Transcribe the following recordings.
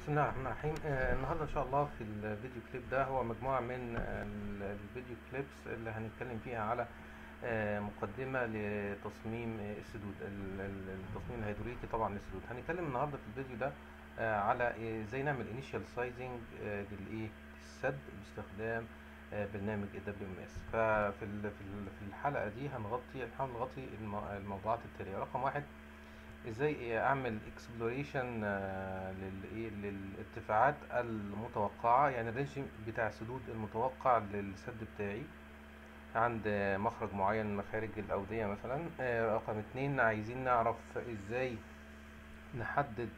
بسم الله الرحمن الرحيم آه النهارده ان شاء الله في الفيديو كليب ده هو مجموعه من آه، ال- الفيديو كليبس اللي هنتكلم فيها على آه مقدمه لتصميم آه، السدود ال- ال- التصميم الهيدروليكي طبعا للسدود هنتكلم النهارده في الفيديو ده آه على آه، ازاي نعمل انيشال سايزنج للايه السد باستخدام آه، برنامج ال WMS ففي ال- في ال- في الحلقه دي هنغطي هنحاول نغطي الم- الموضوعات التاليه رقم واحد ازاي اعمل اكسبلوريشن للايه للارتفاعات المتوقعه يعني الرينج بتاع السدود المتوقع للسد بتاعي عند مخرج معين من مخارج الاوديه مثلا آه، رقم اتنين عايزين نعرف ازاي نحدد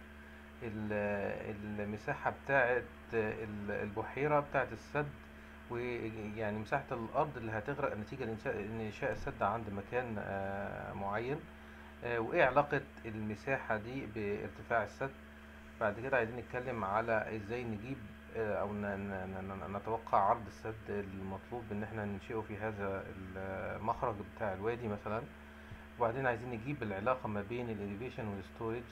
ال- المساحه بتاعه ال- البحيره بتاعه السد ويعني مساحه الارض اللي هتغرق نتيجه لإنشاء انشاء السد عند مكان آه، معين آه، وايه علاقة المساحة دي بارتفاع السد بعد كده عايزين نتكلم على ازاي نجيب آه، او ن- ن- ن- نتوقع عرض السد المطلوب ان احنا ننشئه في هذا المخرج بتاع الوادي مثلا وبعدين عايزين نجيب العلاقة ما بين الاليفيشن والستورج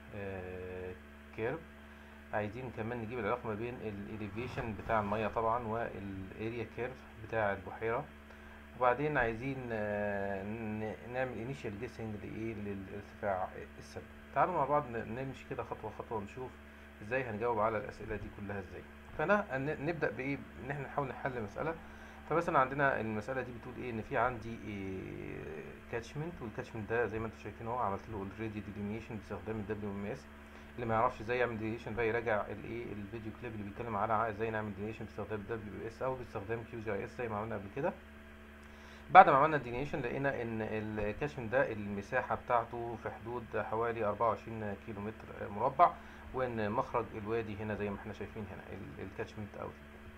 كيرف عايزين كمان نجيب العلاقة ما بين الاليفيشن بتاع المية طبعا والاريا كيرف بتاع البحيرة وبعدين عايزين آه، ن- نعمل انيشال جيسنج لايه للارتفاع السد تعالوا مع بعض ن- نمشي كده خطوه خطوه ونشوف ازاي هنجاوب على الاسئله دي كلها ازاي فانا ن- نبدا بايه ان احنا نحاول نحل مساله فمثلا عندنا المساله دي بتقول ايه ان في عندي كاتشمنت والكاتشمنت ده زي ما انتم شايفين اهو عملت له اوريدي ديليميشن باستخدام الدبليو ام اس اللي ما يعرفش ازاي يعمل ديليميشن بقى يراجع الايه الفيديو كليب اللي بيتكلم على ازاي نعمل ديليميشن باستخدام الدبليو اس او باستخدام كيو جي اس زي ما عملنا قبل كده بعد ما عملنا الديلينيشن لقينا ان الكاشن ده المساحة بتاعته في حدود حوالي 24 كيلو متر مربع وان مخرج الوادي هنا زي ما احنا شايفين هنا الكاتشمنت اوت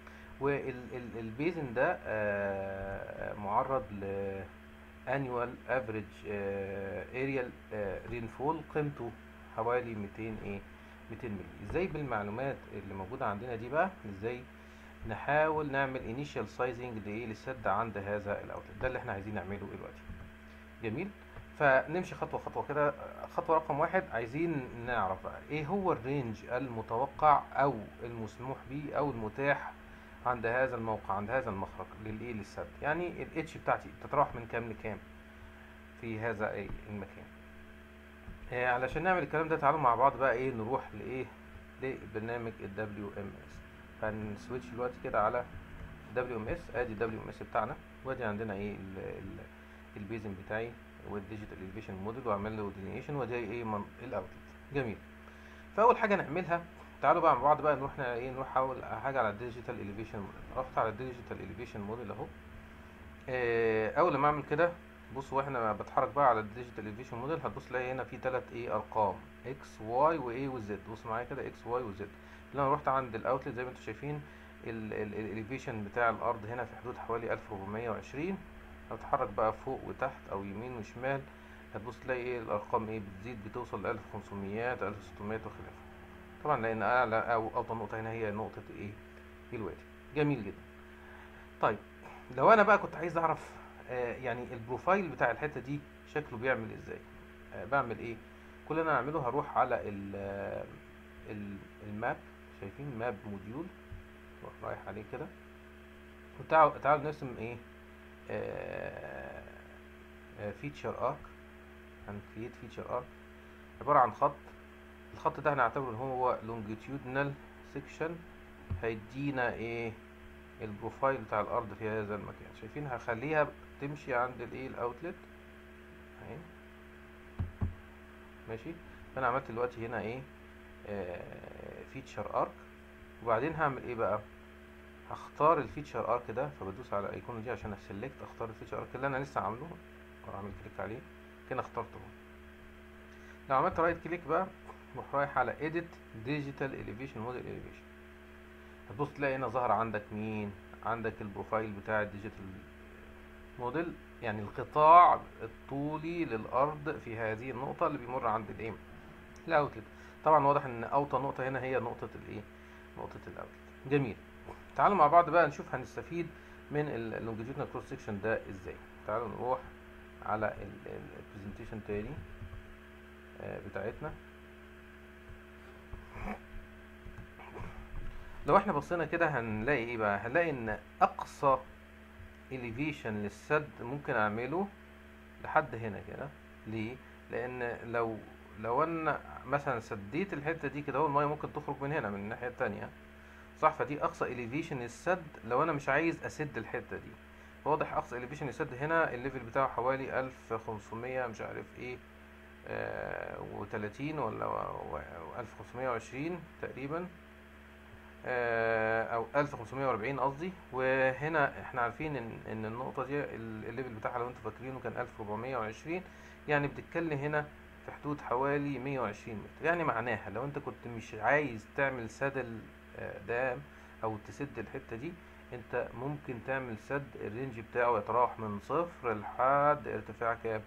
والبيزن ده آه، معرض ل annual average آه، aerial آه، rainfall قيمته حوالي 200 ايه 200 مللي ازاي بالمعلومات اللي موجودة عندنا دي بقى ازاي نحاول نعمل initial sizing لايه للسد عند هذا الاوتلت ده اللي احنا عايزين نعمله دلوقتي جميل فنمشي خطوه خطوه كده خطوه رقم واحد عايزين نعرف بقى ايه هو الرينج المتوقع او المسموح به او المتاح عند هذا الموقع عند هذا المخرج للايه للسد يعني الاتش بتاعتي تتراوح من كام لكام في هذا ايه المكان آه علشان نعمل الكلام ده تعالوا مع بعض بقى ايه نروح لايه لبرنامج ال WMS هنسويتش دلوقتي كده على WMS ادي WMS بتاعنا وادي عندنا ايه ال ال البيزن بتاعي والديجيتال اليفيشن موديل واعمل له ديلينيشن وادي ايه من الاوتلت جميل فاول حاجه نعملها تعالوا بقى مع بعض بقى نروح ن- ايه نروح اول حاجه على الديجيتال اليفيشن موديل رحت على الديجيتال اليفيشن موديل اهو آه، اول لما اعمل كده بص واحنا بتحرك بقى على الديجيتال اليفيشن موديل هتبص تلاقي هنا في ثلاث ايه ارقام اكس واي وايه وزد بص معايا كده اكس واي وزد لو انا رحت عند الاوتلت زي ما انتم شايفين الاليفيشن بتاع الارض هنا في حدود حوالي 1420 لو اتحرك بقى فوق وتحت او يمين وشمال هتبص تلاقي ايه الارقام ايه بتزيد بتوصل ل 1500 1600 وخلافه طبعا لان اعلى او اوطى نقطه هنا هي نقطه ايه الوادي جميل جدا طيب لو انا بقى كنت عايز اعرف آه يعني البروفايل بتاع الحته دي شكله بيعمل ازاي آه بعمل ايه كل اللي انا اعمله هروح على ال ال- الماب شايفين ماب موديول روح رايح عليه كده وتعالوا تعالوا نرسم ايه فيتشر ارك هنكريت فيتشر ارك عبارة عن خط الخط ده هنعتبره ان هو longitudinal section هيدينا ايه البروفايل بتاع الارض في هذا المكان شايفين هخليها تمشي عند الايه الاوتلت اهي ماشي فانا عملت دلوقتي هنا ايه فيتشر ارك وبعدين هعمل ايه بقى هختار الفيتشر ارك ده فبدوس على الايقونه دي عشان اسلكت اختار الفيتشر ارك اللي انا لسه عامله واعمل كليك عليه كده اخترته لو عملت رايت كليك بقى روح رايح على edit digital elevation model elevation هتبص تلاقي هنا ظهر عندك مين عندك البروفايل بتاع الديجيتال موديل يعني القطاع الطولي للارض في هذه النقطه اللي بيمر عند الايه الاوتلت طبعا واضح ان اوطى نقطه هنا هي نقطه الايه نقطه الاوتلت جميل تعالوا مع بعض بقى نشوف هنستفيد من اللونجيتيودنال كروس سكشن ده ازاي تعالوا نروح على البرزنتيشن تاني آه، بتاعتنا لو احنا بصينا كده هنلاقي ايه بقى هنلاقي ان اقصى elevation للسد ممكن اعمله لحد هنا كده ليه لان لو لو انا مثلا سديت الحته دي كده هو الميه ممكن تخرج من هنا من الناحيه التانية صح فدي اقصى elevation للسد لو انا مش عايز اسد الحته دي واضح اقصى elevation للسد هنا الليفل بتاعه حوالي 1500 مش عارف ايه آه و30 ولا و- و- 1520 تقريبا آه، او 1540 قصدي وهنا احنا عارفين ان ان النقطه دي ال- الليفل بتاعها لو انتوا فاكرينه كان 1420 يعني بتتكلم هنا في حدود حوالي 120 متر يعني معناها لو انت كنت مش عايز تعمل سدل آه، دام او تسد الحته دي انت ممكن تعمل سد الرينج بتاعه يتراوح من صفر لحد ارتفاع كام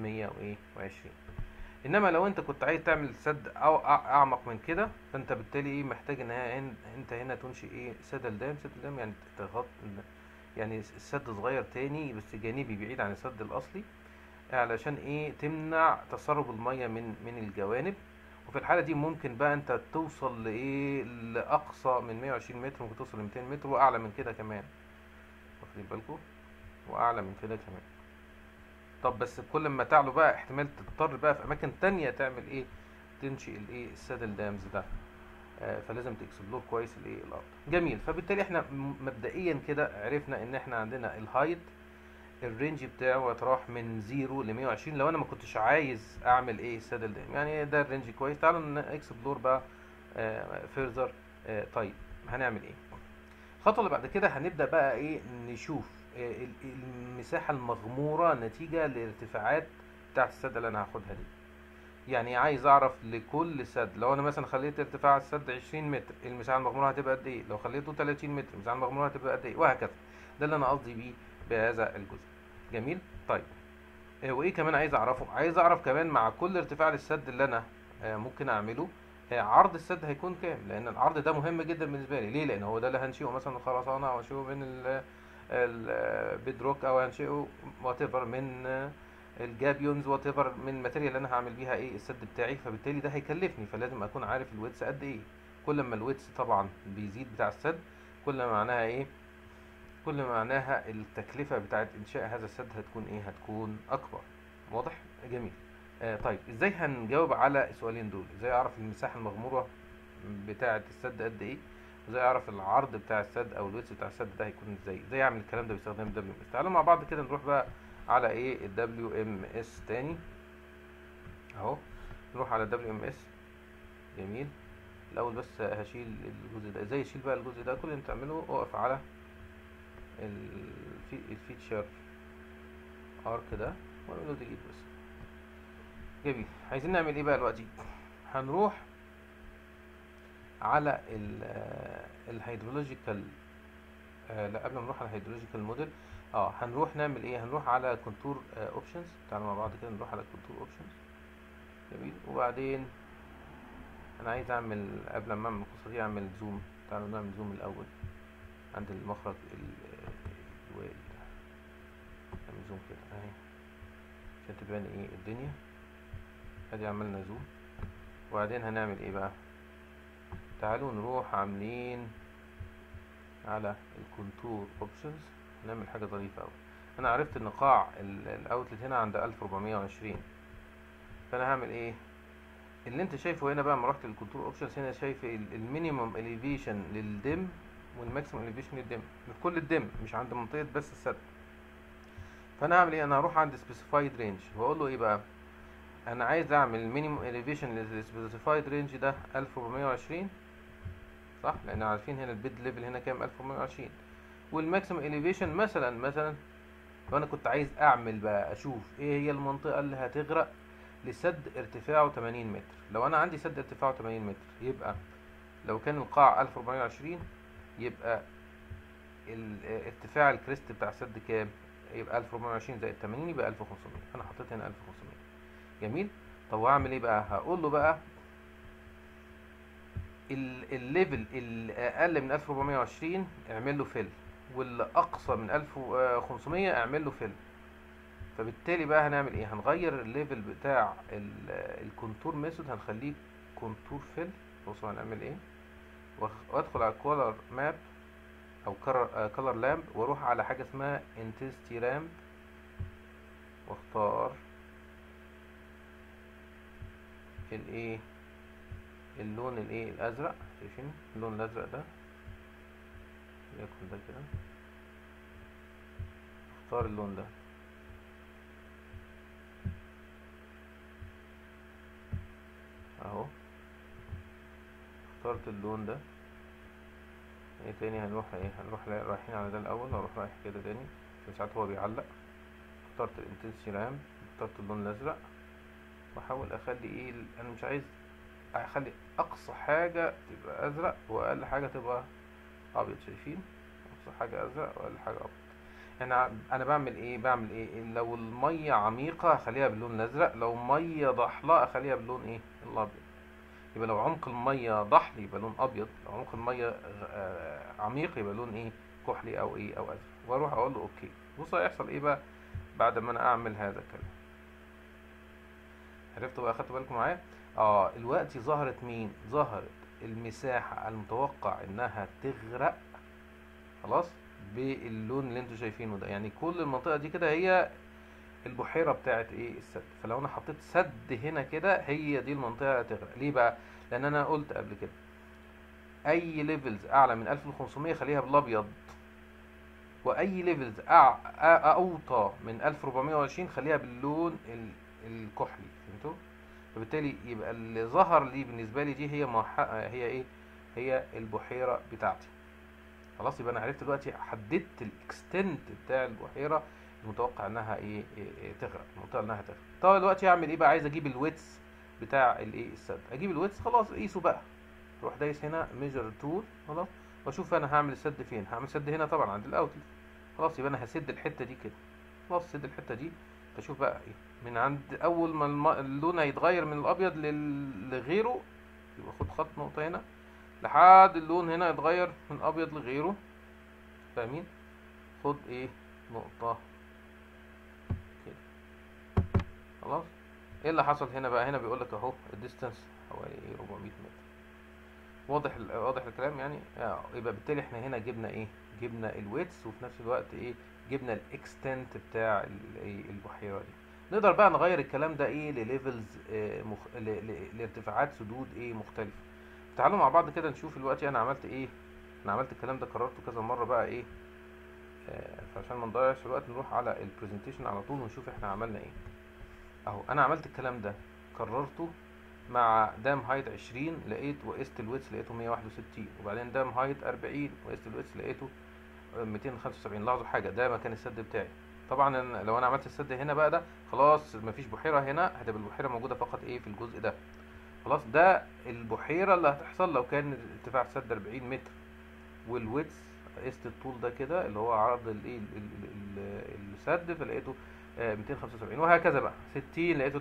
120 انما لو انت كنت عايز تعمل سد او أع- اعمق من كده فانت بالتالي ايه محتاج ان هي إن- انت هنا تنشئ ايه سدل دام سدل دام يعني تغط يعني السد صغير تاني بس جانبي بعيد عن السد الاصلي علشان ايه تمنع تسرب الميه من من الجوانب وفي الحاله دي ممكن بقى انت توصل لايه لاقصى من 120 متر ممكن توصل ل 200 متر واعلى من كده كمان واخدين بالكم واعلى من كده كمان طب بس كل ما تعلو بقى احتمال تضطر بقى في اماكن تانية تعمل ايه تنشئ الايه السادل دامز ده آه فلازم تكسبلور كويس الايه الارض جميل فبالتالي احنا م- مبدئيا كده عرفنا ان احنا عندنا الهايت الرينج بتاعه يتراوح من 0 ل 120 لو انا ما كنتش عايز اعمل ايه السادل دام يعني ده الرينج كويس تعالوا اكسبلور بقى فيرذر طيب هنعمل ايه الخطوه اللي بعد كده هنبدا بقى ايه نشوف آه، ال- المساحه المغموره نتيجه للارتفاعات بتاعت السد اللي انا هاخدها دي يعني عايز اعرف لكل سد لو انا مثلا خليت ارتفاع السد 20 متر المساحه المغموره هتبقى قد ايه لو خليته 30 متر المساحه المغموره هتبقى قد ايه وهكذا ده اللي انا قصدي بيه بهذا الجزء جميل طيب آه، وايه كمان عايز اعرفه عايز اعرف كمان مع كل ارتفاع للسد اللي انا آه، ممكن اعمله آه، عرض السد هيكون كام لان العرض ده مهم جدا بالنسبه لي ليه لان هو ده اللي هنشئه مثلا خرسانه او هنشئه من ال البيدروك او هنشئه وات ايفر من آه، الجابيونز وات ايفر من الماتيريال اللي انا هعمل بيها ايه السد بتاعي فبالتالي ده هيكلفني فلازم اكون عارف الويتس قد ايه كل ما الويتس طبعا بيزيد بتاع السد كل ما معناها ايه كل ما معناها التكلفة بتاعت إنشاء هذا السد هتكون إيه؟ هتكون أكبر واضح؟ جميل آه طيب إزاي هنجاوب على السؤالين دول؟ إزاي أعرف المساحة المغمورة بتاعة السد قد إيه؟ إزاي أعرف العرض بتاع السد أو الويتس بتاع السد ده هيكون إزاي؟ إزاي أعمل الكلام ده باستخدام ال WMS؟ تعالوا مع بعض كده نروح بقى على إيه ال WMS تاني أهو نروح على WMS جميل الأول بس هشيل الجزء ده إزاي أشيل بقى الجزء ده كل اللي تعمله أقف على الفي الفيتشر ارك ده واعمل له ديليت بس جميل عايزين نعمل ايه بقى دلوقتي هنروح على ال الهيدرولوجيكال آه لا قبل ما نروح على الهيدرولوجيكال موديل اه هنروح نعمل ايه هنروح على كونتور اوبشنز تعالوا مع بعض كده نروح على كونتور اوبشنز جميل وبعدين انا عايز اعمل قبل ما اعمل القصه دي اعمل زوم تعالوا نعمل زوم الاول عند المخرج ال- الوائي ده نعمل زوم كده اهي عشان تبان ايه الدنيا ادي عملنا زوم وبعدين هنعمل ايه بقى تعالوا نروح عاملين على الكونتور اوبشنز نعمل حاجه ظريفه قوي انا عرفت ان قاع الاوتلت هنا عند 1420 فانا هعمل ايه اللي انت شايفه هنا بقى لما رحت للكونتور اوبشنز هنا شايف المينيمم اليفيشن للدم والماكسيمم اليفيشن للدم لكل الدم مش عند منطقه بس السد فانا هعمل ايه انا هروح عند سبيسيفايد رينج واقول له ايه بقى انا عايز اعمل مينيمم اليفيشن للسبيسيفايد رينج ده 1420 صح لان عارفين هنا البيد ليفل هنا كام 1420 والماكسيمم اليفيشن مثلا مثلا لو انا كنت عايز اعمل بقى اشوف ايه هي المنطقه اللي هتغرق لسد ارتفاعه 80 متر لو انا عندي سد ارتفاعه 80 متر يبقى لو كان القاع 1420 يبقى ال- ارتفاع الكريست بتاع السد كام يبقى 1420 زائد 80 يبقى 1500 انا حطيت هنا 1500 جميل طب واعمل ايه بقى هقول له بقى ال- الليفل الاقل من 1420 اعمل له فيل والاقصى من 1500 اعمل له فيل فبالتالي بقى هنعمل ايه هنغير الليفل بتاع ال- الكونتور ميثود هنخليه كونتور فيل بصوا هنعمل ايه وأخ- وادخل على كولر ماب او كولر لامب واروح على حاجه اسمها انتنسيتي لامب واختار الايه اللون الايه الازرق شايفين اللون الازرق ده يكون ده كده اختار اللون ده اهو اخترت اللون ده ايه تاني هنروح ايه هنروح لا- رايحين على ده الاول هروح رايح كده تاني عشان ساعات هو بيعلق اخترت الانتنسي رام اخترت اللون الازرق واحاول اخلي ايه ال- انا مش عايز اخلي اقصى حاجة تبقى ازرق واقل حاجة تبقى ابيض شايفين اقصى حاجة ازرق واقل حاجة ابيض انا انا بعمل ايه بعمل ايه لو المية عميقة اخليها باللون الازرق لو مية ضحلة اخليها باللون ايه الابيض يبقى لو عمق المية ضحلي يبقى لون ابيض لو عمق المية غ- آه، عميق يبقى لون ايه كحلي او ايه او ازرق واروح اقول له اوكي بص هيحصل ايه بقى بعد ما انا اعمل هذا الكلام عرفتوا بقى خدتوا بالكم معايا اه دلوقتي ظهرت مين ظهرت المساحة المتوقع انها تغرق خلاص باللون اللي انتوا شايفينه ده يعني كل المنطقة دي كده هي البحيرة بتاعت ايه السد فلو انا حطيت سد هنا كده هي دي المنطقة هتغرق ليه بقى لان انا قلت قبل كده اي ليفلز اعلى من 1500 خليها بالابيض واي ليفلز اوطى من 1420 خليها باللون ال- الكحلي فهمتوا فبالتالي يبقى اللي ظهر لي بالنسبه لي دي هي موح... هي ايه هي البحيره بتاعتي خلاص يبقى انا عرفت دلوقتي حددت الاكستنت بتاع البحيره المتوقع انها ايه, إيه, إيه تغرق المنطقه انها تغرق طب دلوقتي اعمل ايه بقى عايز اجيب الويتس بتاع الايه السد اجيب الويتس خلاص قيسه بقى روح دايس هنا ميجر تول خلاص واشوف انا هعمل السد فين هعمل سد هنا طبعا عند الاوتلت خلاص يبقى انا هسد الحته دي كده خلاص سد الحته دي فشوف بقى ايه من عند اول ما الم... اللون هيتغير من الابيض لل... لغيره يبقى خد خط نقطه هنا لحد اللون هنا يتغير من ابيض لغيره فاهمين خد ايه نقطه كده خلاص ايه اللي حصل هنا بقى هنا بيقول لك اهو الديستانس حوالي ايه 400 متر واضح ال- واضح الكلام يعني اه يبقى بالتالي احنا هنا جبنا ايه جبنا الويتس وفي نفس الوقت ايه جبنا الاكستنت بتاع ال- إيه البحيره دي نقدر بقى نغير الكلام ده ايه لليفلز آه مخ... ل... ل... لارتفاعات سدود ايه مختلفه تعالوا مع بعض كده نشوف دلوقتي انا عملت ايه انا عملت الكلام ده كررته كذا مره بقى ايه آه فعشان ما نضيعش الوقت نروح على البرزنتيشن على طول ونشوف احنا عملنا ايه اهو انا عملت الكلام ده كررته مع دام هايت 20 لقيت وقست الويتس لقيته 161 وبعدين دام هايت 40 وقست الويتس لقيته 275 لاحظوا حاجه ده مكان السد بتاعي طبعا أنا لو انا عملت السد هنا بقى ده خلاص مفيش بحيره هنا هتبقى البحيره موجوده فقط ايه في الجزء ده خلاص ده البحيره اللي هتحصل لو كان ارتفاع السد 40 متر والويتس قست الطول ده كده اللي هو عرض الايه ال- ال- ال- السد فلقيته آه، 275 وهكذا بقى 60 لقيته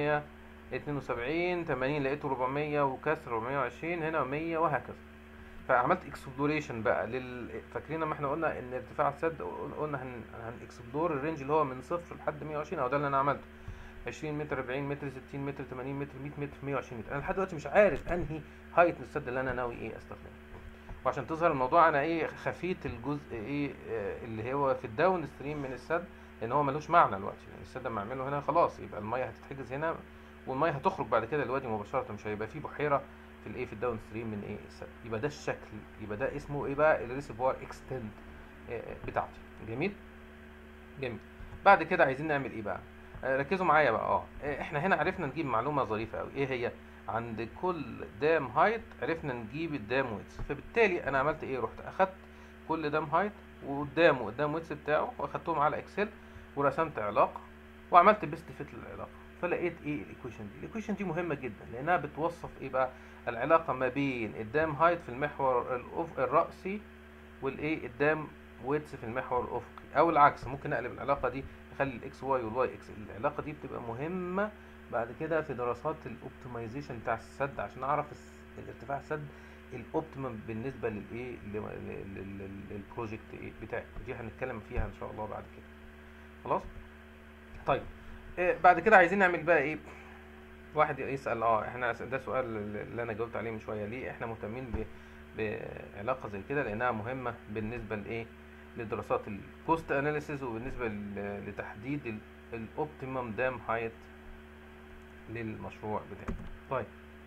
372 80 لقيته 400 وكسر 420 هنا 100 وهكذا فعملت اكسبلوريشن بقى لل فاكرين لما احنا قلنا ان ارتفاع السد قلنا هن هن اكسبلور الرينج اللي هو من صفر لحد 120 او ده اللي انا عملته 20 متر 40 متر 60 متر 80 متر 100 متر 120 متر انا لحد دلوقتي مش عارف انهي هايت السد اللي انا ناوي ايه استخدمه وعشان تظهر الموضوع انا ايه خفيت الجزء ايه آه، اللي هو في الداون ستريم من السد لان هو ملوش معنى دلوقتي يعني السد لما اعمله هنا خلاص يبقى الميه هتتحجز هنا والميه هتخرج بعد كده الوادي مباشره مش هيبقى فيه بحيره في الايه في الداون ستريم من ايه السد يبقى ده الشكل يبقى ده اسمه ايه بقى الريسيفوار اكستند بتاعتي جميل جميل بعد كده عايزين نعمل ايه بقى آه، ركزوا معايا بقى اه آه، احنا هنا عرفنا نجيب معلومه ظريفه قوي ايه هي عند كل دام هايت عرفنا نجيب الدام ويتس فبالتالي انا عملت ايه رحت اخدت كل دام هايت وقدامه الدام ويتس بتاعه واخدتهم على اكسل ورسمت علاقه وعملت بيست فيت للعلاقه فلقيت ايه الايكويشن دي الايكويشن دي مهمه جدا لانها بتوصف ايه بقى العلاقه ما بين الدام هايت في المحور الأف... الرأسي والايه الدام ويتس في المحور الافقي او العكس ممكن نقلب العلاقه دي نخلي الاكس واي والواي اكس العلاقه دي بتبقى مهمه بعد كده في دراسات الاوبتمايزيشن بتاع السد عشان اعرف الس- الارتفاع السد الاوبتيمم بالنسبه للايه لل- لل- لل- للبروجكت ايه بتاعي دي هنتكلم فيها ان شاء الله بعد كده خلاص طيب إيه بعد كده عايزين نعمل بقى ايه واحد يسال اه احنا ده سؤال اللي انا جاوبت عليه من شويه ليه احنا مهتمين ب بعلاقه زي كده لانها مهمه بالنسبه لايه لدراسات الكوست اناليسيز وبالنسبه ل- لتحديد الاوبتيمم دام هايت للمشروع بتاعي طيب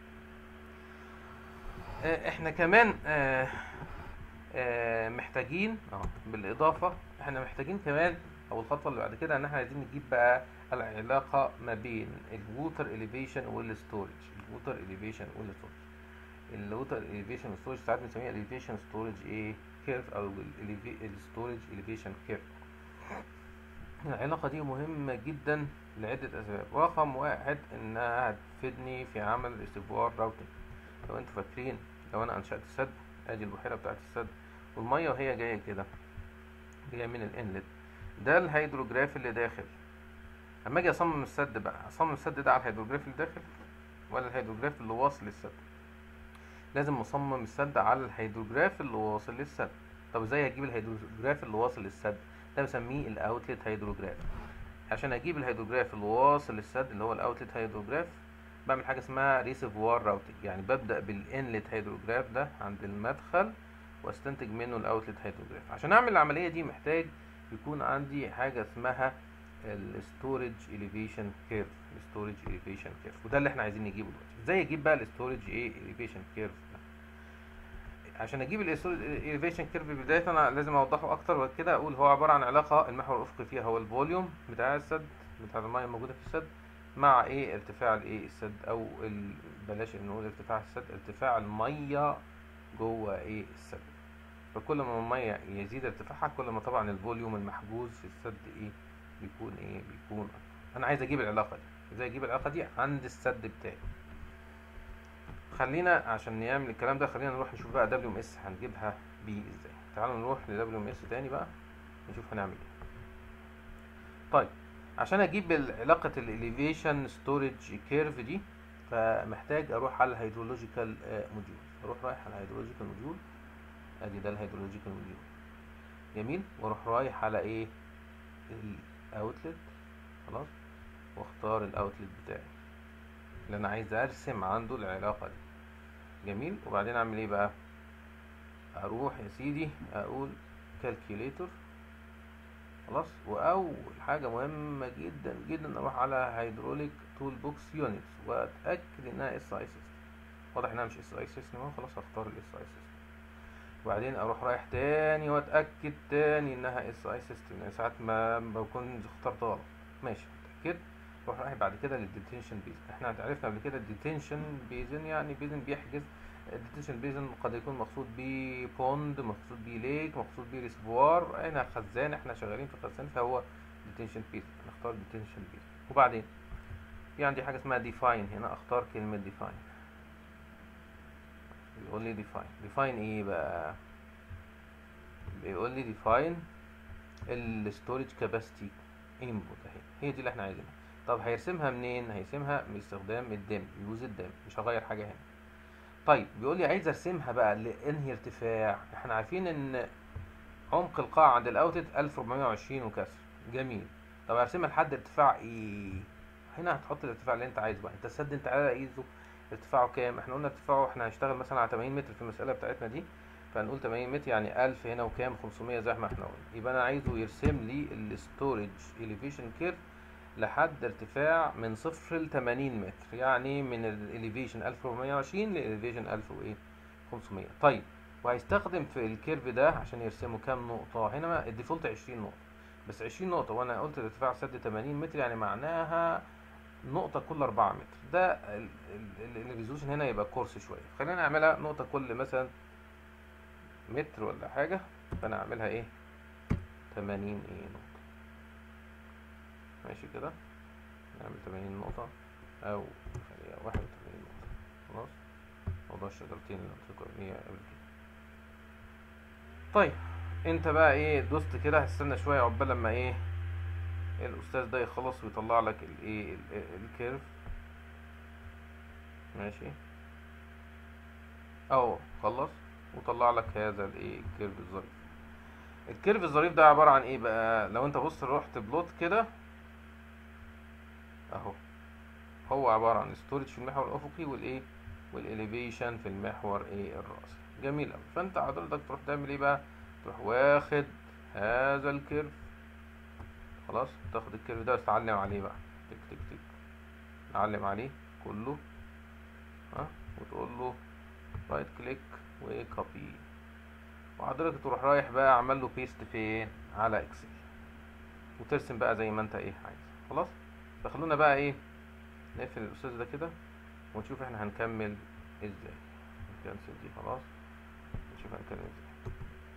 آه، احنا كمان آه، آه، محتاجين اه بالاضافه احنا محتاجين كمان او الخطوه اللي بعد كده ان احنا عايزين نجيب بقى العلاقه ما بين الووتر اليفيشن والستورج الووتر اليفيشن والستورج الووتر اليفيشن والستورج ساعات بنسميها اليفيشن ستورج ايه كيرف او الستورج اليفيشن كيرف العلاقة دي مهمة جدا لعدة أسباب رقم واحد إنها هتفيدني في عمل ريسيفوار راوتنج لو انتوا فاكرين لو أنا أنشأت سد أدي البحيرة بتاعت السد والمية وهي جاية كده جاية من الإنلت ده الهيدروجراف اللي داخل أما أجي أصمم السد بقى أصمم السد ده على الهيدروجراف اللي داخل ولا الهيدروجراف اللي واصل للسد لازم أصمم السد على الهيدروجراف اللي واصل للسد طب ازاي هجيب الهيدروجراف اللي واصل للسد ده بسميه الاوتلت هيدروجراف عشان اجيب الهيدروجراف اللي واصل للسد اللي هو الاوتلت هيدروجراف بعمل حاجه اسمها ريسيفوار راوتنج يعني ببدا بالانلت هيدروجراف ده عند المدخل واستنتج منه الاوتلت هيدروجراف عشان اعمل العمليه دي محتاج يكون عندي حاجه اسمها الستورج اليفيشن كيرف الستورج اليفيشن كيرف وده اللي احنا عايزين نجيبه دلوقتي ازاي اجيب بقى الستورج ايه اليفيشن كيرف عشان اجيب الاليفيشن كيرف بدايه انا لازم اوضحه اكتر وبعد كده اقول هو عباره عن علاقه المحور الافقي فيها هو الفوليوم بتاع السد بتاع الميه الموجوده في السد مع ايه ارتفاع الايه السد او ال... بلاش نقول ارتفاع السد ارتفاع الميه جوه ايه السد فكل ما الميه يزيد ارتفاعها كل ما طبعا الفوليوم المحجوز في السد ايه بيكون ايه بيكون أكبر. انا عايز اجيب العلاقه دي ازاي اجيب العلاقه دي عند السد بتاعي خلينا عشان نعمل الكلام ده خلينا نروح نشوف بقى دبليو ام اس هنجيبها بيه ازاي تعالوا نروح لدبليو ام اس تاني بقى نشوف هنعمل ايه طيب عشان اجيب علاقة الاليفيشن ستورج كيرف دي فمحتاج اروح على الهيدرولوجيكال موديول اروح رايح على الهيدرولوجيكال موديول ادي ده الهيدرولوجيكال موديول جميل واروح رايح على ايه الاوتلت خلاص واختار الاوتلت بتاعي اللي انا عايز ارسم عنده العلاقة دي جميل وبعدين اعمل ايه بقى اروح يا سيدي اقول كالكيوليتور خلاص واول حاجة مهمة جدا جدا اروح على هيدروليك تول بوكس يونتس واتاكد انها اس اي سيستم واضح انها مش اس اي سيستم اهو خلاص هختار الاس اي سيستم وبعدين اروح رايح تاني واتاكد تاني انها اس اي سيستم يعني ساعات ما بكون اخترت غلط ماشي اتاكدت روح رايح بعد كده للديتنشن بيزن احنا عرفنا قبل كده الديتنشن بيزن يعني بيزن بيحجز الديتنشن بيزن قد يكون مقصود بيه بوند مقصود بيه ليك مقصود بيه ريسبوار هنا خزان احنا شغالين في خزان فهو ديتنشن بيزن نختار ديتنشن بيزن وبعدين في عندي حاجه اسمها ديفاين هنا اختار كلمه ديفاين بيقول لي ديفاين ديفاين ايه بقى بيقول لي ديفاين الستورج كاباسيتي انبوت اهي هي دي اللي احنا عايزينها طب هيرسمها منين هيرسمها باستخدام الدم يوز الدم مش هغير حاجه هنا طيب بيقول لي عايز ارسمها بقى لانهي ارتفاع احنا عارفين ان عمق القاع عند الاوتلت 1420 وكسر جميل طب ارسمها لحد ارتفاع ايه هنا هتحط الارتفاع اللي انت عايزه بقى انت السد انت على ايزو ارتفاعه كام احنا قلنا ارتفاعه احنا هنشتغل مثلا على 80 متر في المساله بتاعتنا دي فنقول 80 متر يعني 1000 هنا وكام 500 زي ما احنا قلنا يبقى انا عايزه يرسم لي الستورج اليفيشن كيرف لحد ارتفاع من صفر ل 80 متر يعني من الاليفيشن 1420 للاليفيشن 1000 وايه 500 طيب وهيستخدم في الكيرف ده عشان يرسمه كام نقطة هنا الديفولت 20 نقطة بس 20 نقطة وانا قلت ارتفاع سد 80 متر يعني معناها نقطة كل 4 متر ده الريزولوشن هنا يبقى كورس شوية خلينا نعملها نقطة كل مثلا متر ولا حاجة فانا اعملها ايه 80 ايه نقطة ماشي كده نعمل 80 نقطة أو خليها 81 نقطة خلاص موضوع الشجرتين اللي قلت لكم قبل كده طيب انت بقى ايه دوست كده هتستنى شوية عقبال لما ايه الأستاذ ده يخلص ويطلع لك الايه الكيرف ماشي اهو خلص وطلع لك هذا الايه الكيرف الظريف الكيرف الظريف ده عبارة عن ايه بقى لو انت بص رحت بلوت كده اهو هو عبارة عن ستورج في المحور الافقي والايه والاليفيشن في المحور ايه الرأسي جميل قوي فانت حضرتك تروح تعمل ايه بقى تروح واخد هذا الكيرف خلاص تاخد الكيرف ده وتعلم عليه بقى تك تك تك نعلم عليه كله ها وتقول له رايت كليك وكوبي وحضرتك تروح رايح بقى عمل له بيست فين على اكسل وترسم بقى زي ما انت ايه عايز خلاص فخلونا بقى ايه نقفل الاستاذ ده كده ونشوف احنا هنكمل ازاي نكنسل دي خلاص نشوف هنكمل ازاي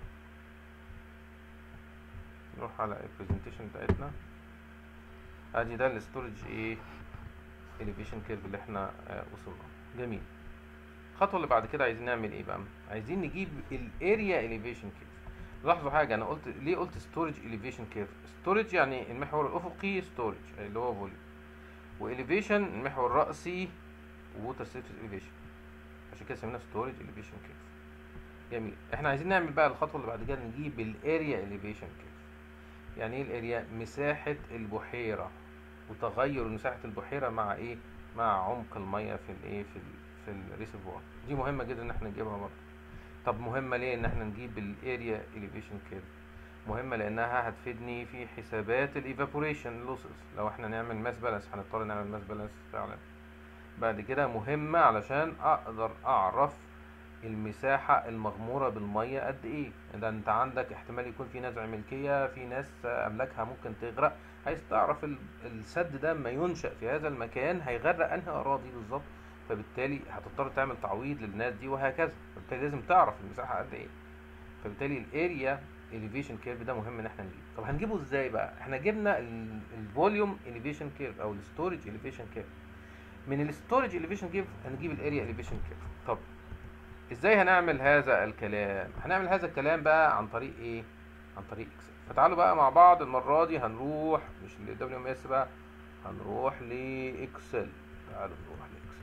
نروح على البرزنتيشن بتاعتنا ادي ده الاستورج ايه elevation كيرف اللي احنا آه وصلنا جميل الخطوه اللي بعد كده عايزين نعمل ايه بقى عايزين نجيب الاريا elevation كيرف لاحظوا حاجه انا قلت ليه قلت ستورج elevation كيرف ستورج يعني المحور الافقي ستورج اللي هو فوليوم واليفيشن المحور الرأسي ووتر سيرفيس elevation عشان كده سميناها ستورج elevation كيرف جميل احنا عايزين نعمل بقى الخطوه اللي بعد كده نجيب الاريا elevation كيرف يعني ايه الاريا مساحه البحيره وتغير مساحه البحيره مع ايه مع عمق الميه في الايه في ال في الريسيفوار دي مهمه جدا ان احنا نجيبها برضه طب مهمه ليه ان احنا نجيب الاريا elevation كيرف مهمه لانها هتفيدني في حسابات الايفابوريشن لوسز لو احنا نعمل ماس بالانس هنضطر نعمل ماس بالانس فعلا بعد كده مهمه علشان اقدر اعرف المساحة المغمورة بالمية قد ايه ده انت عندك احتمال يكون في نزع ملكية في ناس املاكها ممكن تغرق عايز تعرف السد ده ما ينشأ في هذا المكان هيغرق انهي اراضي بالظبط فبالتالي هتضطر تعمل تعويض للناس دي وهكذا فبالتالي لازم تعرف المساحة قد ايه فبالتالي الاريا elevation كيرف ده مهم ان احنا نجيبه طب هنجيبه ازاي بقى احنا جبنا الفوليوم elevation كيرف او الستورج elevation كيرف من الستورج elevation كيرف هنجيب الاريا elevation كيرف طب ازاي هنعمل هذا الكلام هنعمل هذا الكلام بقى عن طريق ايه عن طريق اكسل فتعالوا بقى مع بعض المره دي هنروح مش ل دبليو ام اس بقى هنروح لاكسل تعالوا نروح لاكسل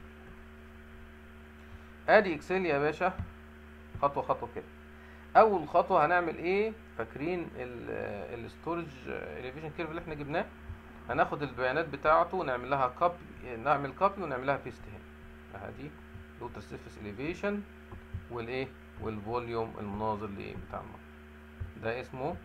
ادي اكسل يا باشا خطوه خطوه كده اول خطوه هنعمل ايه فاكرين الستورج اليفيشن كيرف اللي احنا جبناه هناخد البيانات بتاعته ونعمل لها كوبي نعمل كوبي ونعمل لها بيست هنا اهي لوتر سيرفيس اليفيشن والايه والفوليوم المناظر لايه بتاع الميه ده اسمه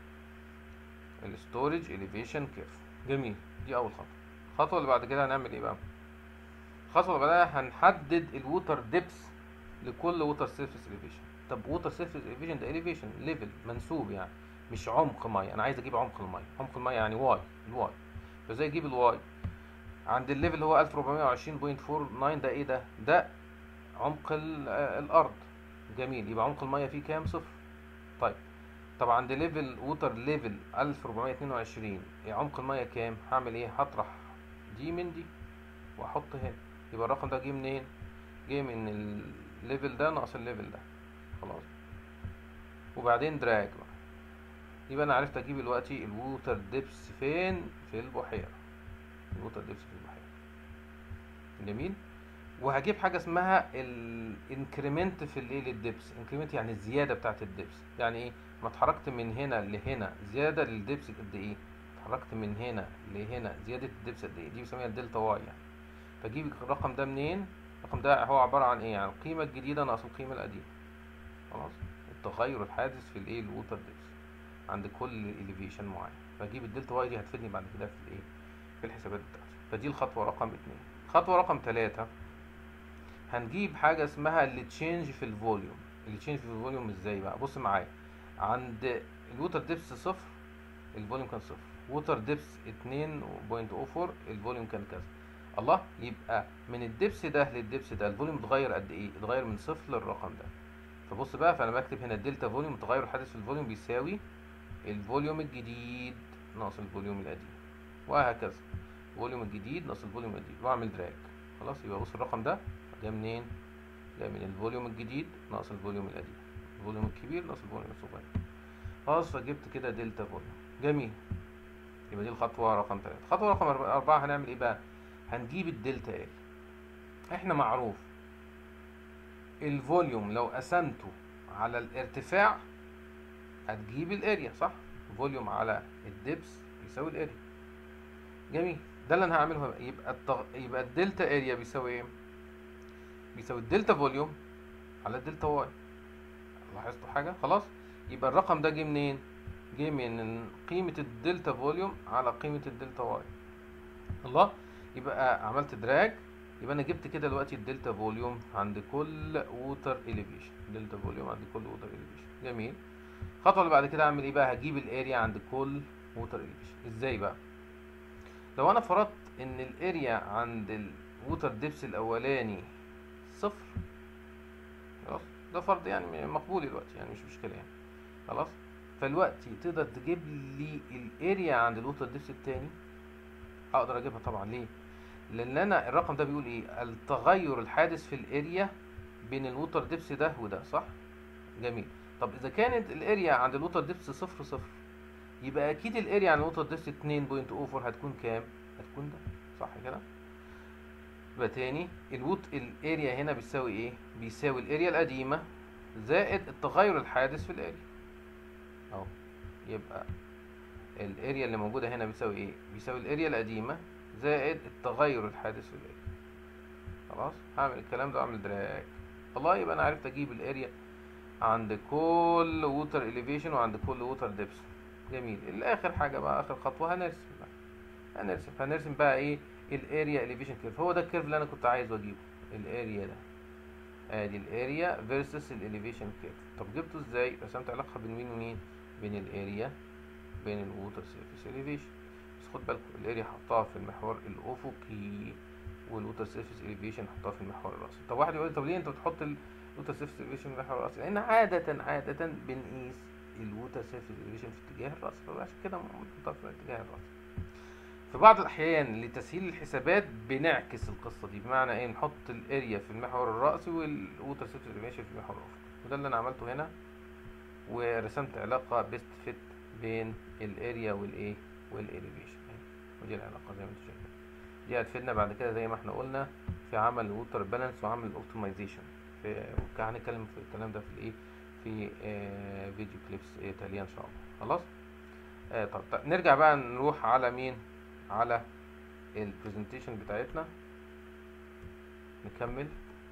الستورج elevation كيرف جميل دي اول خطوه الخطوه اللي بعد كده هنعمل ايه بقى الخطوه اللي بعدها هنحدد الووتر ديبس لكل ووتر سيرفيس elevation طب ووتر سيرفيس elevation ده elevation ليفل منسوب يعني مش عمق ميه انا عايز اجيب عمق الميه عمق الميه يعني واي الواي فازاي اجيب الواي عند الليفل هو 1420.49 ده ايه ده ده عمق الارض جميل يبقى عمق الميه فيه كام صفر طيب طب عند ليفل ووتر ليفل 1422 عمق الميه كام هعمل ايه هطرح دي من دي واحط هنا يبقى الرقم ده جه منين جه من الليفل ده ناقص الليفل ده خلاص وبعدين دراج بقى يبقى انا عرفت اجيب دلوقتي الووتر ديبس فين في البحيره الووتر ديبس في البحيره جميل وهجيب حاجه اسمها الانكريمنت في الايه للدبس انكريمنت يعني الزياده بتاعت الدبس يعني ايه ما اتحركت من هنا لهنا زياده للدبس قد ايه اتحركت من هنا لهنا زياده الدبس قد ايه دي بنسميها الدلتا واي يعني فاجيب الرقم ده منين الرقم ده هو عباره عن ايه يعني القيمه الجديده ناقص القيمه القديمه خلاص التغير الحادث في الايه الووتر ديبس عند كل اليفيشن معين فاجيب الدلتا واي دي هتفيدني بعد كده في الايه في الحسابات بتاعتي فدي الخطوه رقم اتنين خطوه رقم ثلاثة هنجيب حاجة اسمها اللي تشينج في الفوليوم اللي تشينج في الفوليوم ازاي بقى بص معايا عند الووتر ديبس صفر الفوليوم كان صفر ووتر ديبس اتنين بوينت او فور الفوليوم كان كذا الله يبقى من الدبس ده للدبس ده الفوليوم اتغير قد ايه اتغير من صفر للرقم ده فبص بقى فانا بكتب هنا الدلتا فوليوم التغير الحادث في الفوليوم بيساوي الفوليوم الجديد ناقص الفوليوم القديم وهكذا الفوليوم الجديد ناقص الفوليوم القديم واعمل دراج خلاص يبقى بص الرقم ده ده منين ده من الفوليوم الجديد ناقص الفوليوم القديم الفوليوم الكبير ناقص الفوليوم الصغير خلاص فجبت كده دلتا فوليوم جميل يبقى دي الخطوة رقم تلاتة الخطوة رقم أربعة هنعمل إيه بقى؟ هنجيب الدلتا ال إحنا معروف الفوليوم لو قسمته على الارتفاع هتجيب الاريا صح؟ فوليوم على الدبس يساوي الاريا جميل ده اللي انا هعمله يبقى التغ... يبقى الدلتا اريا بيساوي ايه بيساوي الدلتا فوليوم على الدلتا واي لاحظتوا حاجه خلاص يبقى الرقم ده جه منين جه من قيمه الدلتا فوليوم على قيمه الدلتا واي الله يبقى عملت دراج يبقى انا جبت كده دلوقتي الدلتا فوليوم عند كل ووتر اليفيشن دلتا فوليوم عند كل ووتر اليفيشن جميل الخطوه اللي بعد كده اعمل ايه بقى هجيب الاريا عند كل ووتر اليفيشن ازاي بقى لو انا فرضت ان الاريا عند الووتر ديبس الاولاني صفر خلاص ده فرض يعني مقبول دلوقتي يعني مش مشكله يعني خلاص فالوقت تقدر تجيب لي الاريا عند الووتر ديبس التاني اقدر اجيبها طبعا ليه لان انا الرقم ده بيقول ايه التغير الحادث في الاريا بين الووتر ديبس ده وده صح جميل طب اذا كانت الاريا عند الووتر ديبس صفر صفر يبقى اكيد الاريا عند الووتر ديبس 2.04 هتكون كام هتكون ده صح كده يبقى تاني الووت الاريا هنا بيساوي ايه بيساوي الاريا القديمه زائد التغير الحادث في الاريا اهو يبقى الاريا اللي موجوده هنا بيساوي ايه بيساوي الاريا القديمه زائد التغير الحادث في الاريا خلاص هعمل الكلام ده واعمل دراج والله يبقى انا عرفت اجيب الاريا عند كل ووتر اليفيشن وعند كل ووتر ديبس جميل الاخر حاجه بقى اخر خطوه هنرسم بقى هنرسم هنرسم بقى ايه الاريا اليفيشن كيرف هو ده الكيرف اللي انا كنت عايزه اجيبه الاريا ده ادي الاريا فيرسس الاليفيشن كيرف طب جبته ازاي رسمت علاقه بين مين ومين بين الاريا بين الووتر سيرفيس اليفيشن بس خد بالكم الاريا حطها في المحور الافقي والووتر سيرفيس اليفيشن حطها في المحور الراسي طب واحد يقول لي طب ليه انت بتحط الووتر سيرفيس اليفيشن في المحور الراسي لان عاده عاده بنقيس الووتر سيرفيس اليفيشن في اتجاه الراس فعشان كده بنحطها في اتجاه الراس في بعض الاحيان لتسهيل الحسابات بنعكس القصه دي بمعنى ايه نحط الاريا في المحور الراسي والووتر سيرفيس اليفيشن في المحور الافقي وده اللي انا عملته هنا ورسمت علاقه بيست فيت بين الاريا والايه والاليفيشن ودي العلاقه زي ما انتم شايفين دي هتفيدنا بعد كده زي ما احنا قلنا في عمل الووتر بالانس وعمل الاوبتمايزيشن هنتكلم في الكلام ده في الايه في آه فيديو كليبس آه تالية ان شاء الله خلاص آه طب, طب نرجع بقى نروح على مين على البرزنتيشن بتاعتنا نكمل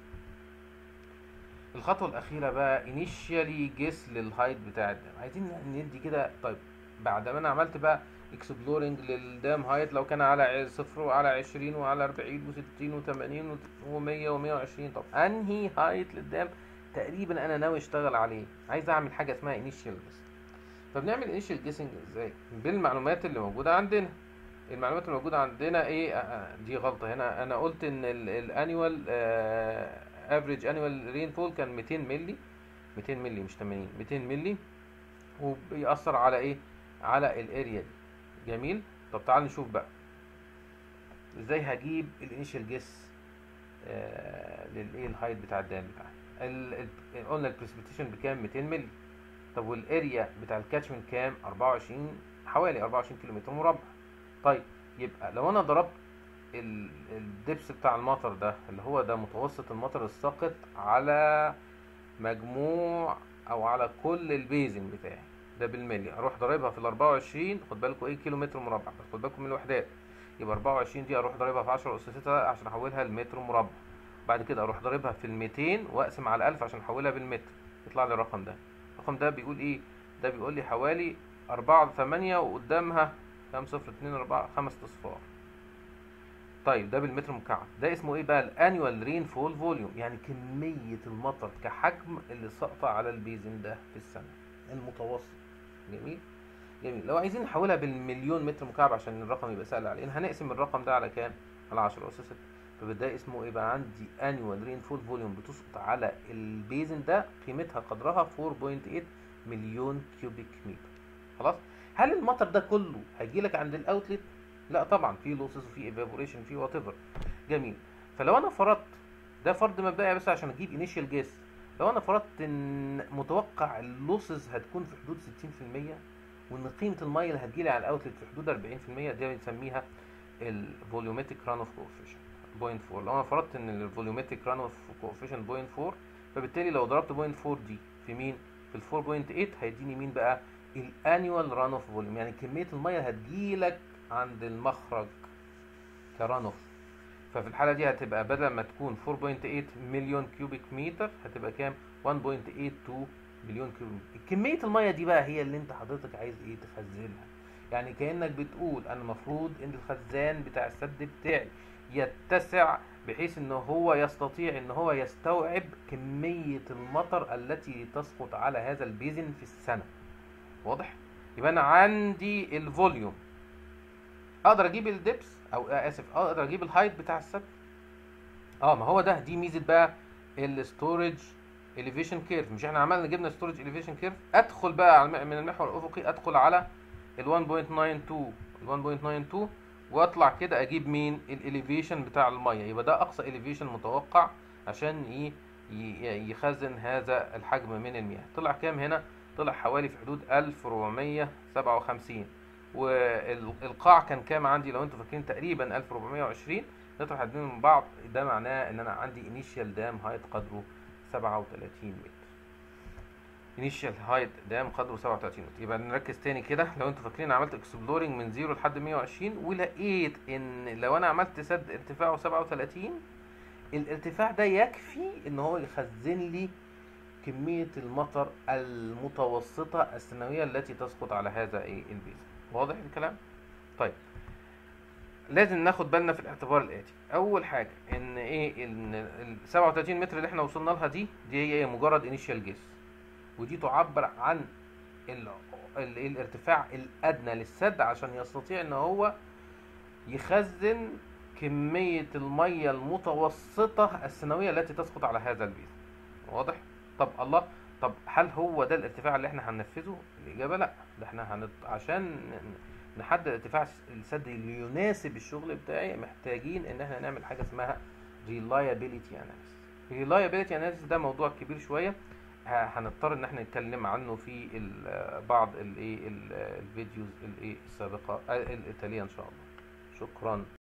الخطوة الأخيرة بقى initially guess للهايت بتاع الدم عايزين ندي كده طيب بعد ما أنا عملت بقى اكسبلورنج للدام هايت لو كان على صفر وعلى عشرين وعلى أربعين وستين وتمانين ومية ومية وعشرين طب أنهي هايت للدام تقريبا أنا ناوي أشتغل عليه عايز أعمل حاجة اسمها initial guess فبنعمل initial guessing إزاي بالمعلومات اللي موجودة عندنا المعلومات اللي موجودة عندنا ايه آه دي غلطة هنا انا قلت ان الانيوال افريج انيوال رينفول كان 200 ملي 200 ملي مش 80 200 ملي وبيأثر على ايه على الاريا دي جميل طب تعال نشوف بقى ازاي هجيب الانيشال جيس آه للايه الهايت بتاع الدام بتاعي قلنا البريسبيتيشن بكام 200 ملي طب والاريا بتاع الكاتشمنت كام 24 حوالي 24 كيلومتر مربع طيب يبقى لو انا ضربت الدبس بتاع المطر ده اللي هو ده متوسط المطر الساقط على مجموع او على كل البيزن بتاعي ده بالملي اروح ضاربها في ال 24 خد بالكم ايه كيلو متر مربع بس خد بالكم من الوحدات يبقى 24 دي اروح ضاربها في 10 اس 6 عشان احولها لمتر مربع بعد كده اروح ضاربها في ال 200 واقسم على 1000 عشان احولها بالمتر يطلع لي الرقم ده الرقم ده بيقول ايه ده بيقول لي حوالي 4 8 وقدامها كام صفر اتنين اربعة خمس اصفار طيب ده بالمتر مكعب ده اسمه ايه بقى الانيوال رين فول فوليوم يعني كمية المطر كحجم اللي ساقطة على البيزن ده في السنة المتوسط جميل جميل لو عايزين نحولها بالمليون متر مكعب عشان الرقم يبقى سهل علينا هنقسم الرقم ده على كام على 10 اس 6 فبدا اسمه ايه بقى عندي انيوال رين فول فوليوم بتسقط على البيزن ده قيمتها قدرها 4.8 مليون كيوبيك متر خلاص هل المطر ده كله هيجي لك عند الاوتلت لا طبعا في لوسز وفي ايفابوريشن في وات ايفر جميل فلو انا فرضت ده فرض مبدئي بس عشان اجيب انيشال جيس لو انا فرضت ان متوقع اللوسز هتكون في حدود 60% وان قيمه الميه اللي هتجيلي على الاوتلت في حدود 40% دي بنسميها الفوليومتريك ران اوف كوفيشنت بوينت 4 لو انا فرضت ان الفوليومتريك ران اوف كوفيشنت بوينت 4 فبالتالي لو ضربت بوينت 4 دي في مين في ال 4.8 هيديني مين بقى الانيوال ران اوف فوليوم يعني كميه الميه هتجيلك عند المخرج كران اوف ففي الحاله دي هتبقى بدل ما تكون 4.8 مليون كيوبيك متر هتبقى كام 1.82 مليون كيلو متر كميه الميه دي بقى هي اللي انت حضرتك عايز ايه تخزنها يعني كانك بتقول انا المفروض ان الخزان بتاع السد بتاعي يتسع بحيث ان هو يستطيع ان هو يستوعب كميه المطر التي تسقط على هذا البيزن في السنه واضح يبقى انا عندي الفوليوم اقدر اجيب الدبس او آه اسف اقدر اجيب الهايت بتاع السد اه ما هو ده دي ميزه بقى الستورج اليفيشن كيرف مش احنا عملنا جبنا ستورج اليفيشن كيرف ادخل بقى على الم- من المحور الافقي ادخل على ال 1.92 ال 1.92 واطلع كده اجيب مين الاليفيشن بتاع الميه يبقى ده اقصى اليفيشن متوقع عشان ايه ي- يخزن هذا الحجم من المياه طلع كام هنا طلع حوالي في حدود 1457 والقاع كان كام عندي لو انتوا فاكرين تقريبا 1420 نطرح الاثنين من بعض ده معناه ان انا عندي انيشال دام هايت قدره 37 متر انيشال هايت دام قدره 37 متر يبقى نركز تاني كده لو انتوا فاكرين عملت اكسبلورنج من 0 لحد 120 ولقيت ان لو انا عملت سد ارتفاعه 37 الارتفاع ده يكفي ان هو يخزن لي كمية المطر المتوسطة السنوية التي تسقط على هذا ايه البيزن واضح الكلام؟ طيب لازم ناخد بالنا في الاعتبار الاتي اول حاجه ان ايه ان ال 37 متر اللي احنا وصلنا لها دي دي هي إيه؟ مجرد انيشال جيس ودي تعبر عن ال ال الارتفاع الادنى للسد عشان يستطيع ان هو يخزن كميه الميه المتوسطه السنويه التي تسقط على هذا البيت واضح طب الله طب هل هو ده الارتفاع اللي احنا هننفذه الاجابه لا ده احنا هنط... عشان ن- نحدد ارتفاع السد اللي يناسب الشغل بتاعي محتاجين ان احنا نعمل حاجه اسمها reliability analysis reliability analysis ده موضوع كبير شويه ه- هنضطر ان احنا نتكلم عنه في ال- بعض الايه ال- الفيديوز الايه السابقه آه، التاليه ان شاء الله شكرا